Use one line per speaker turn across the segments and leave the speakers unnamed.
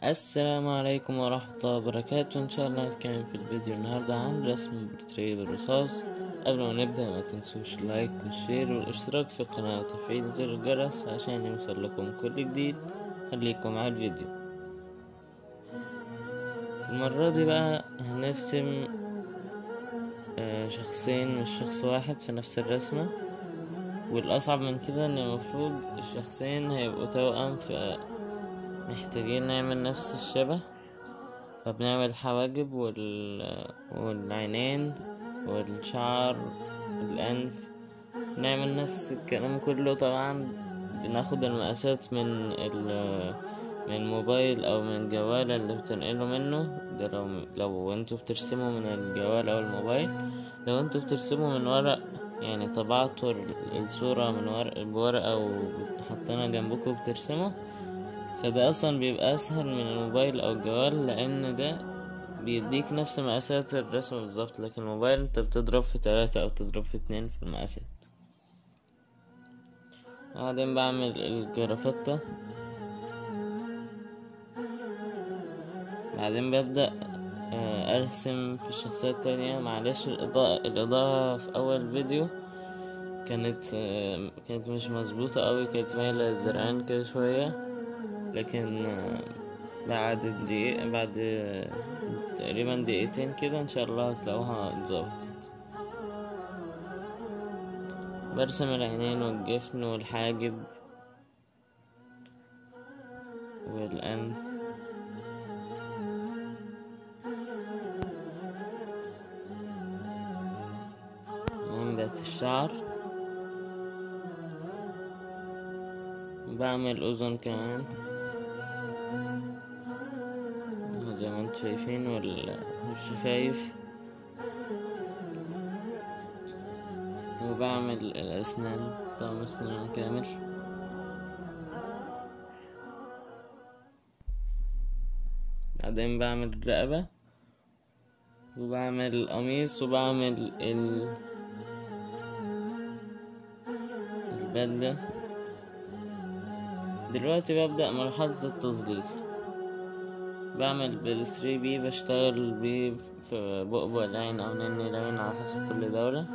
السلام عليكم ورحمة الله وبركاته إن شاء الله هنتكلم في الفيديو النهاردة عن رسم بورتريه بالرصاص قبل ما نبدأ ما تنسوش اللايك والشير والاشتراك في القناة وتفعيل زر الجرس عشان يوصل لكم كل جديد خليكم على الفيديو المرة دي بقى هنرسم آه، شخصين مش شخص واحد في نفس الرسمة والأصعب من كده إن المفروض الشخصين هيبقوا توأم في محتاجين نعمل نفس الشبه فبنعمل الحواجب وال... والعينين والشعر الأنف نعمل نفس الكلام كله طبعا بناخد المقاسات من ال... من الموبايل أو من الجوال اللي بتنقله منه ده لو لو انتوا بترسموا من الجوال أو الموبايل لو انتوا بترسموا من ورق يعني طبعتوا الصورة من ورق بورقة وحطينا جنبكم بترسموا فده اصلا بيبقى اسهل من الموبايل او الجوال لان ده بيديك نفس مقاسات الرسم بالظبط لكن الموبايل انت بتضرب في تلاتة او تضرب في اتنين في المقاسات بعدين بعمل الجرافطة بعدين ببدأ آه، ارسم في الشخصية التانية معلش الاضاءة الاضاءة في اول فيديو كانت آه، كانت مش مظبوطة اوي كانت مايلة الزرقان كده شوية لكن آه، بعد دقيقة بعد آه، تقريبا دقيقتين كده ان شاء الله هتلاقوها اتظبطت برسم العينين والجفن والحاجب والأنف منبت الشعر بعمل أذن كمان زي ما انتم شايفين وال- والشفايف وبعمل الأسنان طقم أسنان كامل بعدين بعمل الرقبة وبعمل القميص وبعمل ال البدلة دلوقتي ببدأ مرحلة التظليل بعمل بال 3 بي بشتغل بيه في بؤبؤ العين أو نني العين على حسب كل دولة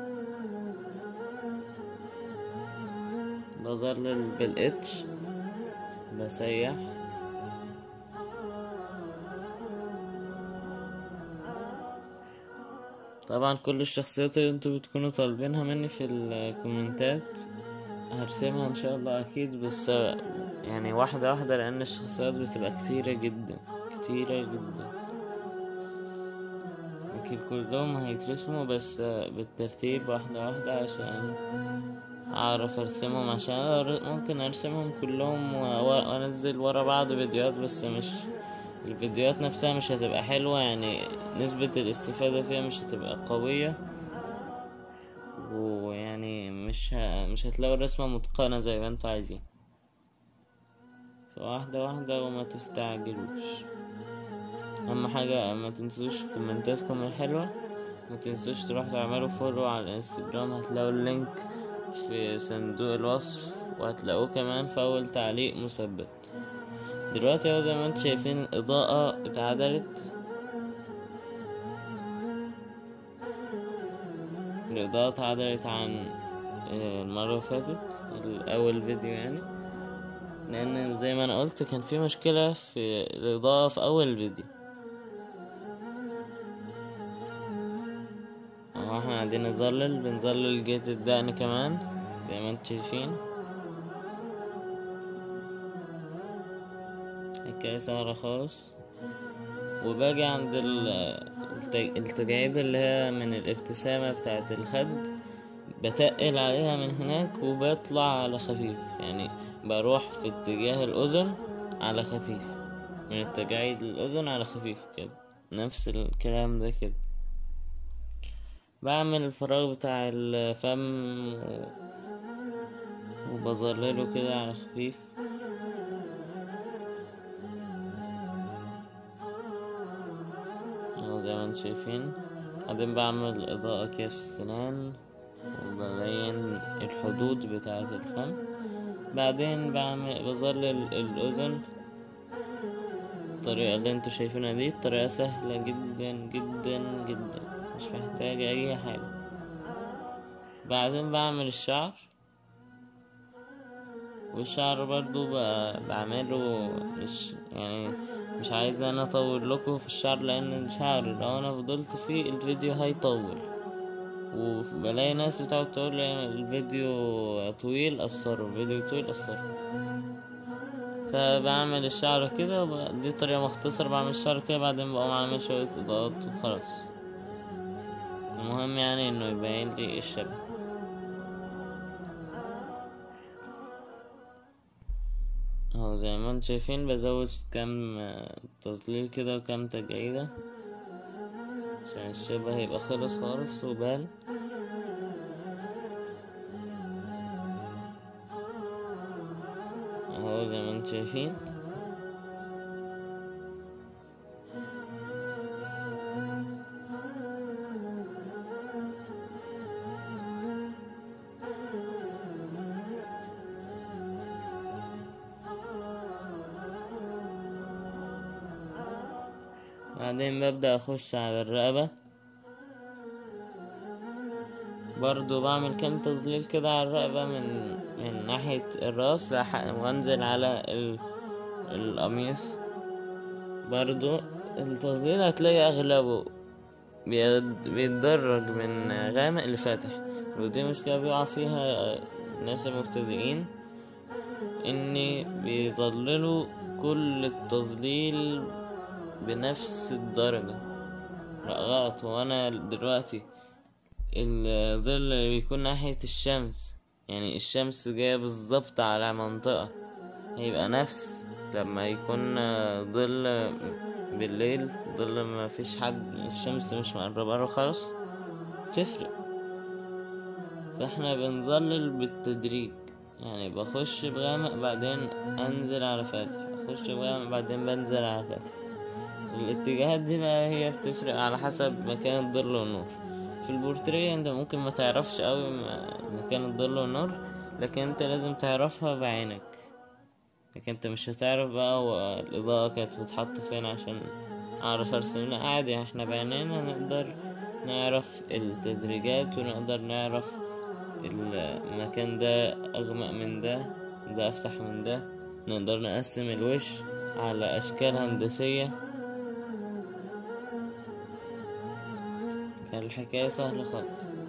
بظلل بالإتش بسيح طبعا كل الشخصيات اللي انتوا بتكونوا طالبينها مني في الكومنتات هرسمها ان شاء الله اكيد بس يعني واحدة واحدة لان الشخصيات بتبقى كتيرة جدا كتيرة جدا يمكن كلهم هيترسموا بس بالترتيب واحدة واحدة عشان اعرف ارسمهم عشان أقدر- ممكن ارسمهم كلهم و- وانزل ورا بعض فيديوهات بس مش الفيديوهات نفسها مش هتبقى حلوة يعني نسبة الاستفادة فيها مش هتبقى قوية ويعني مش ه... مش هتلاقوا الرسمة متقنة زي ما انتوا عايزين فواحدة واحدة وما تستعجلوش اهم حاجة ما تنسوش كومنتاتكم الحلوة ما تنسوش تروحوا تعملوا فولو على الانستجرام هتلاقوا اللينك في صندوق الوصف وهتلاقوه كمان في اول تعليق مثبت دلوقتي اهو زي ما انتم شايفين الاضاءة اتعدلت الإضاءة اتعدلت عن آه، المرة اللي فاتت الأول فيديو يعني لأن زي ما أنا قلت كان في مشكلة في الإضاءة في أول فيديو اهو احنا قاعدين نظلل بنظلل جهة الدقن كمان زي ما انتم شايفين حكاية سهلة خالص وباجي عند ال- الت- التجاعيد اللي هي من الابتسامة بتاعة الخد بتقل عليها من هناك وبطلع على خفيف يعني بروح في اتجاه الأذن على خفيف من التجاعيد للأذن على خفيف كده نفس الكلام ده كده بعمل الفراغ بتاع الفم و- وبظلله كده على خفيف اهو زي ما انتم شايفين بعدين بعمل إضاءة كده في السنان وببين الحدود بتاعة الفم بعدين بعمل بظلل الأذن الطريقة اللي انتوا شايفينها دي الطريقة سهلة جدا جدا جدا مش محتاجة اي حاجة بعدين بعمل الشعر والشعر برضو ب- بعمله مش يعني مش عايز انا اطول لكم في الشعر لان الشعر لو انا فضلت فيه الفيديو هيطول وبلاقي ناس بتقعد تقول لي الفيديو طويل قصره الفيديو طويل قصره فبعمل الشعر كده وب- دي طريقة مختصرة بعمل الشعر كده بعدين بقوم عامل شوية اضاءات وخلاص المهم يعني انه يبين لي الشبه اهو زي ما انتم شايفين بزود كام آه، تظليل كده وكام تجعيدة عشان الشبه يبقى خلص خالص وبان اهو زي ما انتم شايفين بعدين ببدأ أخش على الرقبة برضو بعمل كام تظليل كده على الرقبة من من ناحية الراس لح- وانزل على ال... القميص برضو التظليل هتلاقي أغلبه بيد- بيتدرج من غامق لفاتح ودي مشكلة بيقع فيها الناس المبتدئين إني بيظللوا كل التظليل بنفس الدرجة لا غلط هو أنا دلوقتي الظل اللي بيكون ناحية الشمس يعني الشمس جاية بالظبط على منطقة هيبقى نفس لما يكون ظل بالليل ظل ما فيش حد الشمس مش مقربة له خالص تفرق فاحنا بنظلل بالتدريج يعني بخش بغامق بعدين انزل على فاتح اخش بغامق بعدين بنزل على فاتح الاتجاهات دي بقى هي بتفرق على حسب مكان الظل والنور في البورتريه انت ممكن ما تعرفش قوي م- مكان الظل والنور لكن انت لازم تعرفها بعينك لكن انت مش هتعرف بقى هو الاضاءة كانت بتتحط فين عشان اعرف ارسم لا عادي احنا بعينينا نقدر نعرف التدريجات ونقدر نعرف المكان ده اغمق من ده ده افتح من ده نقدر نقسم الوش على اشكال هندسية فالحكاية سهلة خالص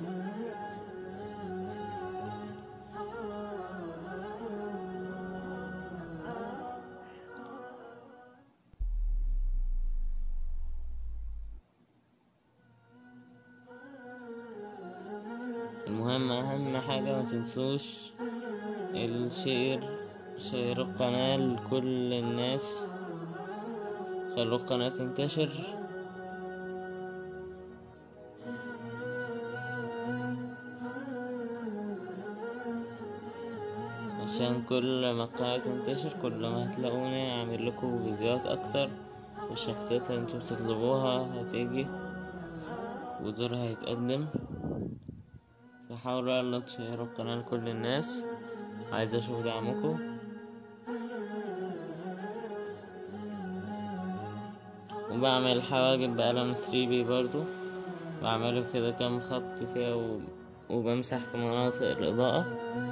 المهم اهم حاجة ما تنسوش الشير شير القناة لكل الناس خلوا القناة تنتشر عشان كل ما القناة تنتشر كل ما هتلاقوني اعمل لكم فيديوهات اكتر والشخصيات اللي انتوا بتطلبوها هتيجي ودورها هيتقدم فحاولوا يلا تشيروا القناة لكل الناس عايز اشوف دعمكم وبعمل حواجب بقلم 3B برضو بعمله كده كام خط كده و... وبمسح في مناطق الإضاءة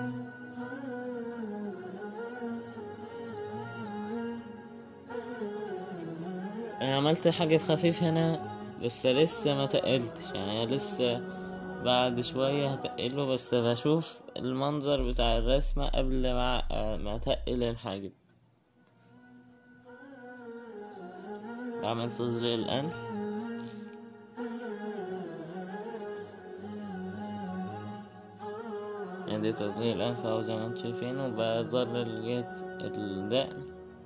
أنا عملت حاجة خفيف هنا بس لسه ما تقلتش يعني أنا لسه بعد شوية هتقله بس بشوف المنظر بتاع الرسمة قبل ما ما اتقل الحاجب بعمل تظليل الأنف يعني دي تظليل الأنف أهو زي ما انتم شايفين وبظلل جهة الدقن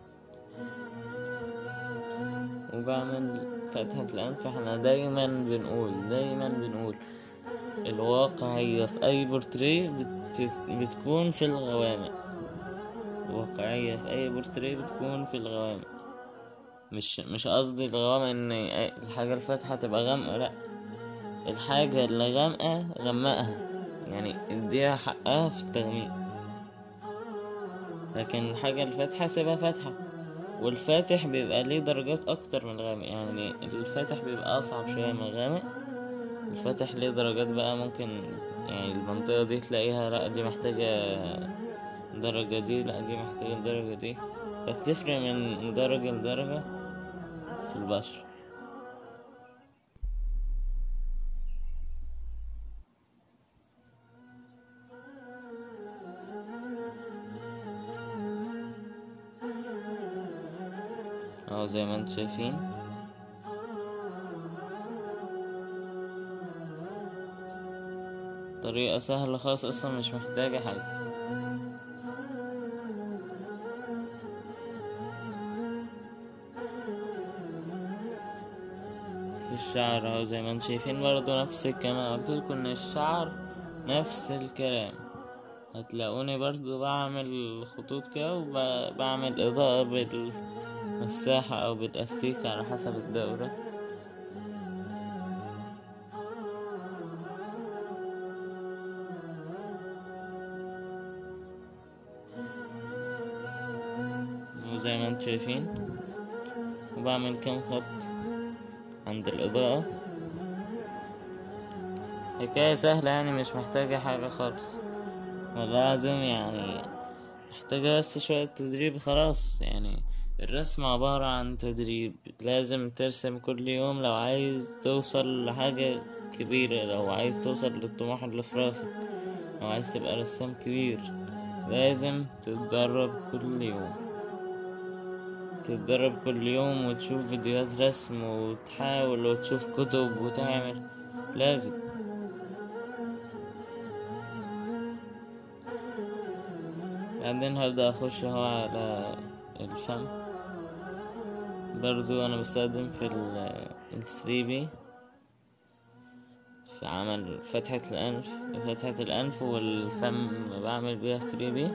وبعمل فتحة الأنف احنا دايما بنقول دايما بنقول الواقعية في أي بورتريه بت... بتكون في الغوامق الواقعية في أي بورتريه بتكون في الغوامق مش مش قصدي الغوامق إن الحاجة الفاتحة تبقى غامقة لأ الحاجة اللي غامقة غمقها يعني اديها حقها في التغميق لكن الحاجة الفاتحة سيبها فاتحة والفاتح بيبقى ليه درجات اكتر من الغامق يعني الفاتح بيبقى اصعب شوية من الغامق الفاتح ليه درجات بقى ممكن يعني المنطقة دي تلاقيها لا دي محتاجة درجة دي لا دي محتاجة درجة دي فبتفرق من درجة لدرجة في البشرة اهو زي ما انتم شايفين طريقة سهلة خالص اصلا مش محتاجة حاجة في الشعر اهو زي ما انتم شايفين برضه نفس الكلام قلت لكم ان الشعر نفس الكلام هتلاقوني برضو بعمل خطوط كده وبعمل اضاءة بالمساحة او بالاستيكة على حسب الدورة وزي ما انتم شايفين وبعمل كام خط عند الإضاءة حكاية سهلة يعني مش محتاجة حاجة خالص والله العظيم يعني محتاجة بس شوية تدريب خلاص يعني الرسم عبارة عن تدريب لازم ترسم كل يوم لو عايز توصل لحاجة كبيرة لو عايز توصل للطموح اللي في راسك لو عايز تبقى رسام كبير لازم تتدرب كل يوم تتدرب كل يوم وتشوف فيديوهات رسم وتحاول وتشوف كتب وتعمل لازم بعدين هبدأ أخش هو على الفم برضو أنا بستخدم في ال 3 في عمل فتحة الأنف فتحة الأنف والفم بعمل بيها 3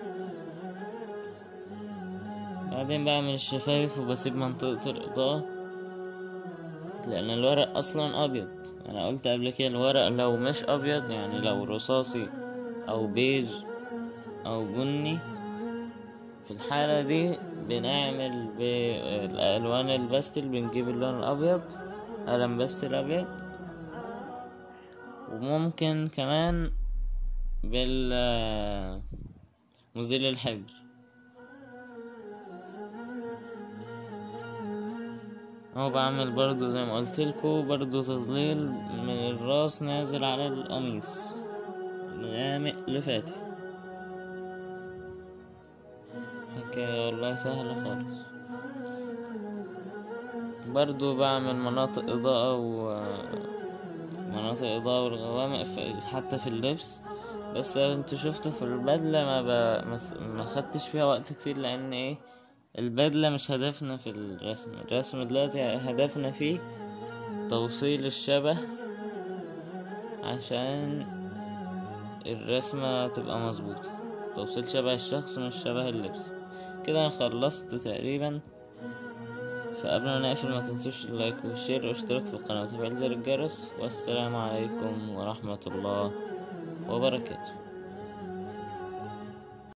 بعدين بعمل الشفايف وبسيب منطقة الإضاءة لأن الورق أصلا أبيض أنا قلت قبل كده الورق لو مش أبيض يعني لو رصاصي أو بيج أو بني في الحالة دي بنعمل بالألوان الباستل بنجيب اللون الأبيض قلم باستل أبيض وممكن كمان بال مزيل الحبر اهو بعمل برضو زي ما قلتلكوا برضو تضليل من الراس نازل على القميص غامق لفاتح حكاية والله سهلة خالص برضو بعمل مناطق إضاءة و مناطق إضاءة والغوامق حتى في اللبس بس انتوا شفتوا في البدلة ما ب... ما خدتش فيها وقت كتير لأن ايه البدلة مش هدفنا في الرسم الرسم دلوقتي هدفنا فيه توصيل الشبه عشان الرسمة تبقى مظبوطة توصيل شبه الشخص مش شبه اللبس كده انا خلصت تقريبا فقبل ما نقفل ما تنسوش اللايك والشير والاشتراك في القناة وتفعيل زر الجرس والسلام عليكم ورحمة الله وبركاته